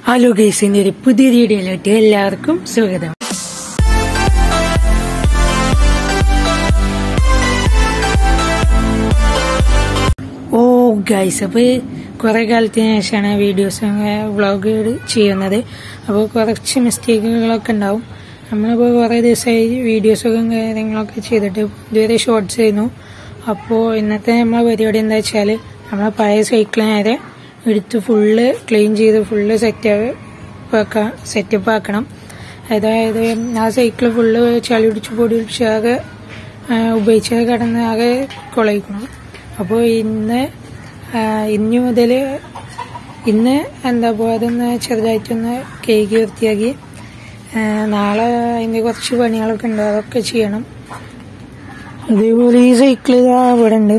hello ഗൈസിന്റെ ഒരു പുതിയ വീഡിയോയിലോട്ട് എല്ലാവർക്കും സ്വാഗതം ഓ ഗൈസ് അപ്പൊ കുറെ കാലത്തിന് ശേഷമാണ് വീഡിയോസ് വ്ളോഗ് ചെയ്യുന്നത് അപ്പോൾ കുറച്ച് മിസ്റ്റേക്കുകളൊക്കെ ഉണ്ടാവും നമ്മളിപ്പോൾ കുറേ ദിവസമായി വീഡിയോസൊക്കെ കാര്യങ്ങളൊക്കെ ചെയ്തിട്ട് ഇതുവരെ ഷോർട്സ് ചെയ്യുന്നു അപ്പോൾ ഇന്നത്തെ നമ്മളെ പരിപാടി എന്താ വെച്ചാൽ നമ്മളെ പഴയ സൈക്കിൾ നേരെ എടുത്ത് ഫുള്ള് ക്ലീൻ ചെയ്ത് ഫുള്ള് സെറ്റ് ആക്കാം സെറ്റപ്പ് ആക്കണം അതായത് ആ സൈക്കിൾ ഫുള്ള് ചളി പിടിച്ച് പൊടി പിടിച്ച് ആകെ ആ, ഉപയോഗിച്ച് കിടന്ന് ആകെ കുളയിക്കണം അപ്പോൾ ഇന്ന് ആ, ഇനി മുതൽ ഇന്ന് എന്താ പറയുക അതൊന്ന് ചെറുതായിട്ടൊന്ന് കേക്ക് വൃത്തിയാക്കി ആ, നാളെ അതിൻ്റെ കുറച്ച് പണികളൊക്കെ ഉണ്ട് അതൊക്കെ ചെയ്യണം അതേപോലെ ഈ സൈക്കിൾ ഇതാ ഇവിടെ ഉണ്ട്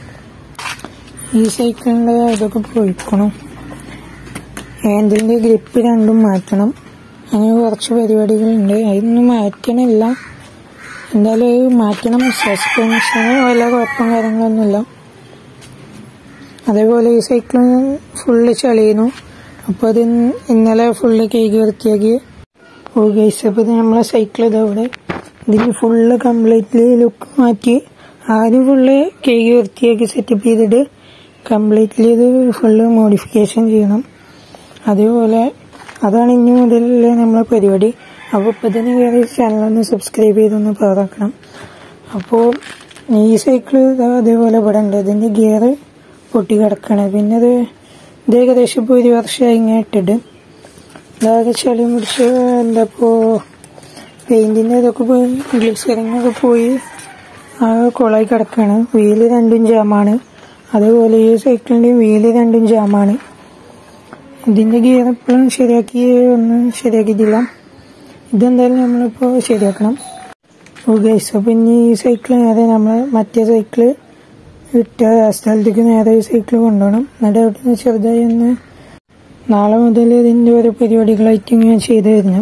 ഈ സൈക്കിളിൻ്റെ ഇതൊക്കെ പോയിക്കണം ഹാൻഡിലിൻ്റെ ഗ്രിപ്പ് രണ്ടും മാറ്റണം അങ്ങനെ കുറച്ച് പരിപാടികളുണ്ട് അതൊന്നും മാറ്റണില്ല എന്തായാലും ഇത് മാറ്റണം സസ്പെൻഷന് വല്ല കുഴപ്പം കാര്യങ്ങളൊന്നുമില്ല അതേപോലെ ഈ സൈക്കിൾ ഫുള്ള് ചളിയുന്നു അപ്പോൾ അത് ഇന്ന് ഇന്നലെ ഫുള്ള് കേക്ക് വൃത്തിയാക്കി ഓ ഗൈസ് അപ്പോൾ ഇത് നമ്മളെ സൈക്കിൾ ഇതാ ഇവിടെ ഇതിന് ഫുള്ള് കംപ്ലീറ്റ്ലി ലുക്ക് മാറ്റി ആദ്യം ഫുള്ള് കേക്ക് വൃത്തിയാക്കി സെറ്റപ്പ് ചെയ്തിട്ട് കംപ്ലീറ്റ്ലി ഇത് ഫുള്ള് മോഡിഫിക്കേഷൻ ചെയ്യണം അതേപോലെ അതാണ് ഇനി മുതലുള്ള നമ്മളെ പരിപാടി അപ്പോൾ ഇപ്പം തന്നെ കയറി ചാനലൊന്ന് സബ്സ്ക്രൈബ് ചെയ്തൊന്ന് പവറാക്കണം അപ്പോൾ ഈ സൈക്കിൾ അതേപോലെ ഇവിടെ ഉണ്ട് ഇതിൻ്റെ ഗിയർ പൊട്ടി കിടക്കണ പിന്നെ അത് ഇത് ഏകദേശം ഇപ്പോൾ ഒരു വർഷമായി ഇങ്ങനെ ഇട്ടിട്ട് ഇതാകെ ചളി പിടിച്ച് എന്താ ഇപ്പോൾ പെയിൻറ്റിൻ്റെ ഇതൊക്കെ പോയി ഗ്ലിസറിങ്ങൊക്കെ പോയി ആകെ കുളമായി കിടക്കുകയാണ് വീല് രണ്ടും ജാമാണ് അതേപോലെ ഈ സൈക്കിളിൻ്റെയും വീല് രണ്ടും ജാമാണ് ഇതിൻ്റെ ഗിയർ എപ്പോഴും ശരിയാക്കി ഒന്നും ശരിയാക്കിയിട്ടില്ല ഇതെന്തായാലും നമ്മളിപ്പോൾ ശരിയാക്കണം ഓ ഗൈസ് അപ്പോൾ ഇനി ഈ സൈക്കിൾ നേരെ നമ്മൾ മറ്റേ സൈക്കിൾ ഇട്ട സ്ഥലത്തേക്ക് നേരെ ഈ സൈക്കിൾ കൊണ്ടുപോകണം എന്നിട്ട് അവിടെ നിന്ന് ചെറുതായി ഒന്ന് നാളെ മുതൽ ഇതിൻ്റെ ഓരോ പരിപാടികളായിട്ട് ഇങ്ങനെ ചെയ്തു തരണം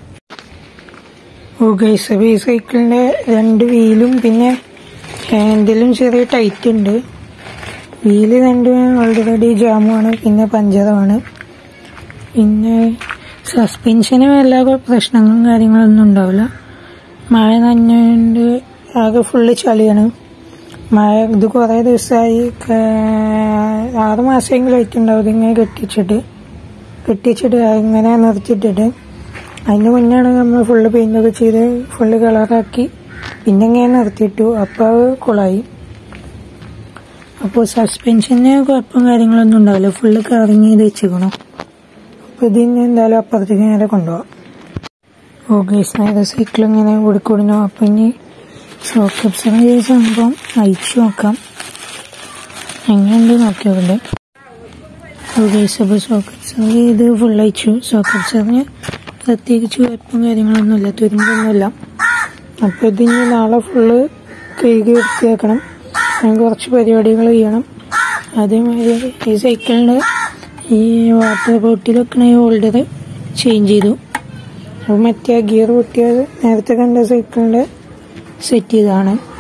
ഓ ഗൈസ് അപ്പോൾ ഈ സൈക്കിളിൻ്റെ രണ്ട് വീലും പിന്നെ ഹാൻഡിലും ചെറിയ ടൈറ്റ് ഉണ്ട് വീല് രണ്ടും ഓൾറെഡി ജാമുമാണ് പിന്നെ പഞ്ചറുമാണ് പിന്നെ സസ്പെൻഷന് വല്ല പ്രശ്നങ്ങളും കാര്യങ്ങളൊന്നും ഉണ്ടാവില്ല മഴ നനഞ്ഞുകൊണ്ട് ആകെ ഫുള്ള് ചളിയാണ് മഴ ഇത് കുറേ ദിവസമായി ആറ് മാസമെങ്കിലും ആയിട്ടുണ്ടാവും ഇതിങ്ങനെ കെട്ടിച്ചിട്ട് കെട്ടിച്ചിട്ട് ഇങ്ങനെ നിർത്തിയിട്ടിട്ട് അതിന് മുന്നാണ് നമ്മൾ ഫുള്ള് പെയിൻ്റൊക്കെ ചെയ്ത് ഫുള്ള് കളറാക്കി പിന്നെ ഇങ്ങനെ നിർത്തിയിട്ടു അപ്പോൾ അത് കുളമായി അപ്പോൾ സസ്പെൻഷന് കുഴപ്പം കാര്യങ്ങളൊന്നും ഉണ്ടാവില്ല ഫുള്ള് കവറിങ് ചെയ്ത് വെച്ചേക്കണം അപ്പോൾ ഇതിന് എന്തായാലും അപ്പുറത്തേക്ക് നേരെ കൊണ്ടുപോകാം ഓക്കെ നേരെ സൈക്കിൾ ഇങ്ങനെ ഓടിക്കൊടുന്നു അപ്പം ഇനി സോക്കപ്സർ ചെയ്ത സംഭവം അയച്ചു നോക്കാം എങ്ങനെയുണ്ട് നോക്കിയോണ്ട് ഓക്കെ അപ്പോൾ സോക്കപ്സർ ചെയ്ത് ഫുൾ അയച്ചു സോക്കപ്സറിന് പ്രത്യേകിച്ച് കുഴപ്പം കാര്യങ്ങളൊന്നുമില്ല തുരുമ്പൊന്നുമില്ല അപ്പോൾ ഇതിന് നാളെ ഫുള്ള് കഴുകി വൃത്തിയാക്കണം അങ്ങനെ കുറച്ച് പരിപാടികൾ ചെയ്യണം അതേമാതിരി ഈ സൈക്കിളിൻ്റെ ഈ വാട്ടർ ബോട്ടിൽ വെക്കണ ഈ ഹോൾഡർ ചേഞ്ച് ചെയ്തു അപ്പോൾ മറ്റേ ഗിയർ പൊട്ടിയത് നേരത്തെ കണ്ട സൈക്കിളിൻ്റെ സെറ്റ് ചെയ്തതാണ്